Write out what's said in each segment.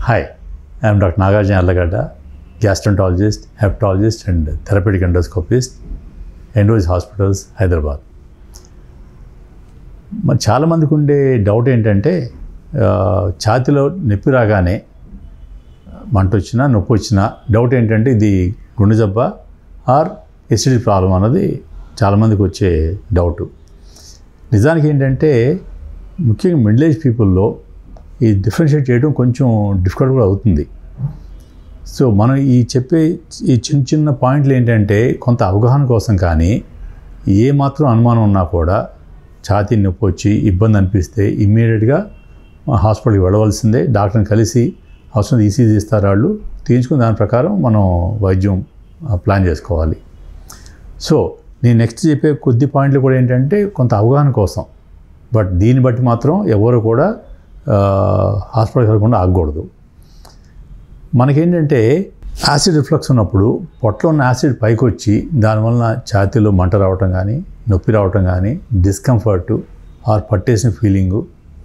Hi, I am Dr. Nagarjuna Allagada, gastroenterologist, hepatologist, and therapeutic endoscopist, ఎండోజ్ hospitals Hyderabad మరి చాలామందికి ఉండే డౌట్ ఏంటంటే ఆ, ఛాతీలో నొప్పి రాగానే మంట వచ్చినా నొప్పి వచ్చినా డౌట్ ఏంటంటే ఇది గుండె జబ్బ ఆర్ ఎసిడిటీ ప్రాబ్లం అన్నది చాలామందికి వచ్చే డౌట్ నిజానికి ఏంటంటే ముఖ్యంగా మిడిల్ ఏజ్ పీపుల్లో ఈ డిఫరెన్షియేట్ చేయడం కొంచెం డిఫికల్ట్ కూడా అవుతుంది సో మనం ఈ చెప్పే ఈ చిన్న చిన్న పాయింట్లు ఏంటంటే కొంత అవగాహన కోసం కానీ ఏ మాత్రం అనుమానం ఉన్నా కూడా ఛాతీ నొప్పి వచ్చి ఇబ్బంది అనిపిస్తే ఇమ్మీడియట్గా హాస్పిటల్కి వెళ్ళవలసిందే డాక్టర్ని కలిసి అవసరం ఈసీజీ ఇస్తారు వాళ్ళు తీయించుకుని దాని ప్రకారం మనం వైద్యం ఆ, ప్లాన్ చేసుకోవాలి సో నేను నెక్స్ట్ చెప్పే కొద్ది పాయింట్లు కూడా ఏంటంటే కొంత అవగాహన కోసం బట్ దీన్ని బట్టి మాత్రం ఎవరు కూడా ఆ, హాస్పిటల్కి వెళ్ళకుండా ఆగకూడదు మనకేంటంటే యాసిడ్ రిఫ్లక్స్ ఉన్నప్పుడు పొట్టలో ఉన్న యాసిడ్ పైకి వచ్చి దానివల్ల ఛాతీలో మంట రావటం కానీ నొప్పి రావటం కానీ డిస్కంఫర్ట్ ఆర్ పట్టేసిన ఫీలింగు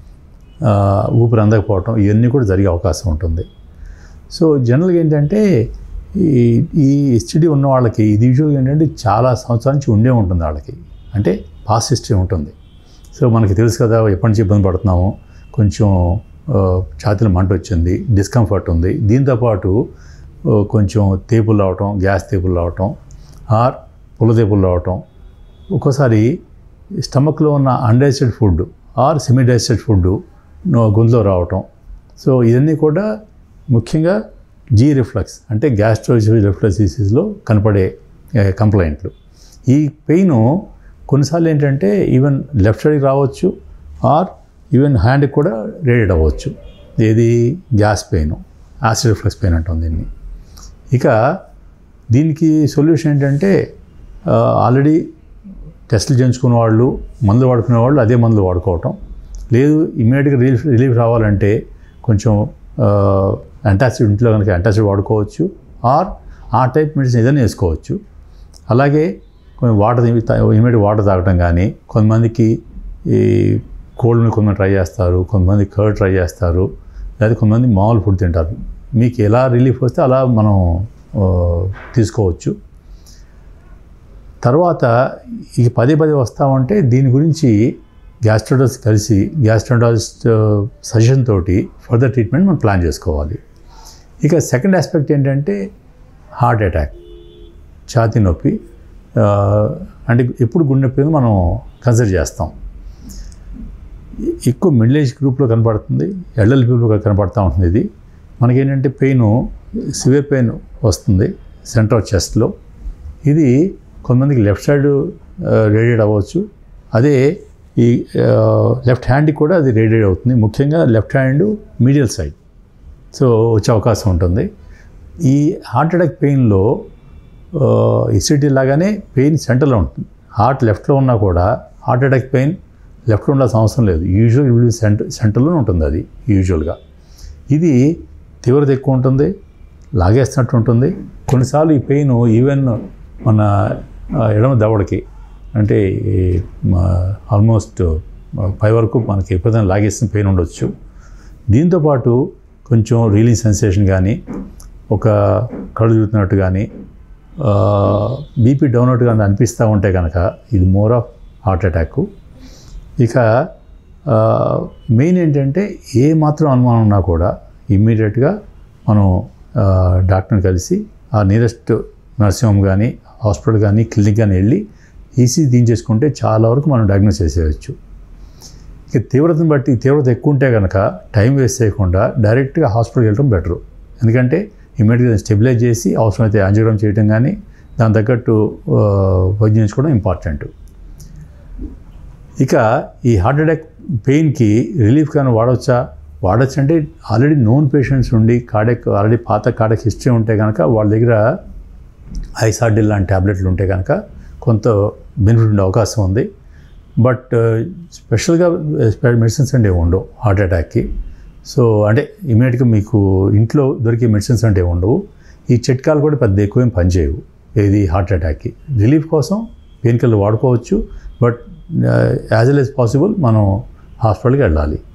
ఊపిరి అందకపోవటం ఇవన్నీ కూడా జరిగే అవకాశం ఉంటుంది సో జనరల్గా ఏంటంటే ఈ ఈ ఎస్టిడి ఉన్న వాళ్ళకి ఇది యూజువల్గా ఏంటంటే చాలా సంవత్సరాల నుంచి ఉండే ఉంటుంది వాళ్ళకి అంటే పాస్ట్ హిస్టరీ ఉంటుంది సో మనకి తెలుసు కదా ఎప్పటి నుంచి ఇబ్బంది పడుతున్నాము కొంచెం ఆ, ఛాతీలో మంట వచ్చింది డిస్కంఫర్ట్ ఉంది దీంతోపాటు ఆ, కొంచెం తేపులు రావటం గ్యాస్ తేపులు రావటం ఆర్ పుల్ల తేపులు రావటం ఒక్కోసారి స్టమక్లో ఉన్న undigested food or semi digested food గొంతులో రావటం సో ఇవన్నీ కూడా ముఖ్యంగా జీ రిఫ్లక్స్ అంటే గ్యాస్ట్రోజీ రిఫ్లక్స్ డిసీజ్లో కనపడే కంప్లైంట్లు ఈ పెయిన్ కొన్నిసార్లు ఏంటంటే ఈవెన్ లెఫ్ట్ సైడ్కి రావచ్చు ఆర్ ఈవెన్ హ్యాండ్కి కూడా రేడియేట్ అవ్వచ్చు ఏది gas pain acid reflux pain అంటాం దీన్ని ఇక దీనికి సొల్యూషన్ ఏంటంటే ఆల్రెడీ టెస్టులు చేయించుకున్న వాళ్ళు మందులు వాడుకునే వాళ్ళు అదే మందులు వాడుకోవటం లేదు ఇమ్మీడియట్గా రిలీఫ్ రిలీఫ్ రావాలంటే కొంచెం యాంటాసిడ్ ఇంట్లో కనుక యాంటాసిడ్ వాడుకోవచ్చు ఆర్ ఆ టైప్ మెడిసిన్ ఏదైనా వేసుకోవచ్చు అలాగే కొన్ని వాటర్ ఇమీడియట్ వాటర్ తాగటం కానీ కొంతమందికి ఈ కోల్డ్ని కొంతమంది ట్రై చేస్తారు కొంతమంది కర్డ్ ట్రై చేస్తారు లేదా కొంతమంది మామూలు ఫుడ్ తింటారు మీకు ఎలా రిలీఫ్ వస్తే అలా మనం ఆ, తీసుకోవచ్చు తర్వాత ఇక పదే పదే వస్తామంటే దీని గురించి గ్యాస్ట్రోడాలజిస్ట్ కలిసి గ్యాస్ట్రోడాలజిస్ట్ సజెషన్ తోటి ఫర్దర్ ట్రీట్మెంట్ మనం ప్లాన్ చేసుకోవాలి ఇక సెకండ్ ఆస్పెక్ట్ ఏంటంటే హార్ట్ అటాక్ ఛాతీ నొప్పి ఆ, అంటే ఎప్పుడు గుండె నొప్పి ఉందో మనం కన్సిడర్ చేస్తాం ఎక్కువ మిడిల్ ఏజ్ గ్రూప్లో కనపడుతుంది ఎల్ఎల్ పీపుల్లో కనపడతా ఉంటుంది ఇది మనకేంటంటే పెయిన్ సివియర్ పెయిన్ వస్తుంది సెంటర్ ఆఫ్ చెస్ట్లో ఇది కొంతమందికి లెఫ్ట్ సైడ్ రేడియేట్ అవ్వచ్చు అదే ఈ లెఫ్ట్ హ్యాండ్కి కూడా అది రేడియేట్ అవుతుంది ముఖ్యంగా left hand medial side so వచ్చే అవకాశం ఉంటుంది ఈ హార్ట్ అటాక్ పెయిన్లో ఇసిటీ లాగానే పెయిన్ సెంటర్లో ఉంటుంది హార్ట్ లెఫ్ట్లో ఉన్నా కూడా హార్ట్ అటాక్ పెయిన్ లెఫ్ట్లో ఉండాల్సిన అవసరం లేదు యూజువల్ సెంటర్ సెంటర్లోనే ఉంటుంది అది యూజువల్గా ఇది తీవ్రత ఎక్కువ ఉంటుంది లాగేస్తున్నట్టు ఉంటుంది కొన్నిసార్లు ఈ పెయిన్ ఈవెన్ మన ఆ, ఎడమ దవడకి అంటే ఆల్మోస్ట్ పై వరకు మనకి ఎప్పుడైనా లాగేసిన పెయిన్ ఉండొచ్చు దీంతోపాటు కొంచెం రీలింగ్ సెన్సేషన్ కానీ ఒక కళ్ళు చూస్తున్నట్టు కానీ బీపీ డౌన్ అవుట్ కానీ అనిపిస్తూ ఉంటే కనుక ఇది మోర్ ఆఫ్ హార్ట్ అటాక్ ఇక మెయిన్ ఏంటంటే ఏ మాత్రం అనుమానం ఉన్నా కూడా ఇమ్మీడియట్గా మనం ఆ, డాక్టర్ని కలిసి ఆ నియరెస్ట్ నర్సింగ్ హోమ్ కానీ హాస్పిటల్ కానీ క్లినిక్ కానీ వెళ్ళి ఈసీ దించేసుకుంటే చాలా వరకు మనం డయాగ్నోస్ చేసేయచ్చు ఇక తీవ్రతను బట్టి తీవ్రత ఎక్కువ ఉంటే కనుక టైం వేస్ట్ చేయకుండా డైరెక్ట్గా హాస్పిటల్కి వెళ్ళడం బెటరు ఎందుకంటే ఇమీడియట్గా స్టెబిలైజ్ చేసి అవసరమైతే యాంజియోగ్రామ్ చేయడం కానీ దాని తగ్గట్టు ఆ, వైద్యం చేసుకోవడం ఇంపార్టెంట్ ఇక ఈ హార్ట్ అటాక్ పెయిన్కి రిలీఫ్ కానీ వాడవచ్చా వాడచ్చు అంటే ఆల్రెడీ నోన్ పేషెంట్స్ ఉండి కార్డెక్ ఆల్రెడీ పాత కార్డెక్ హిస్టరీ ఉంటే కనుక వాళ్ళ దగ్గర ఐసార్డిల్ లాంటి ట్యాబ్లెట్లు ఉంటే కనుక కొంత బెనిఫిట్ ఉండే అవకాశం ఉంది బట్ స్పెషల్గా మెడిసిన్స్ అంటే ఉండవు హార్ట్ అటాక్కి సో అంటే ఇమీడియట్గా మీకు ఇంట్లో దొరికే మెడిసిన్స్ అంటే ఉండవు ఈ చిట్కాలు కూడా పెద్ద ఎక్కువేం పనిచేయవు ఏది హార్ట్ అటాక్కి రిలీఫ్ కోసం పెయిన్ కిల్లర్ వాడుకోవచ్చు but as well as possible మనం హాస్పిటల్కి వెళ్ళాలి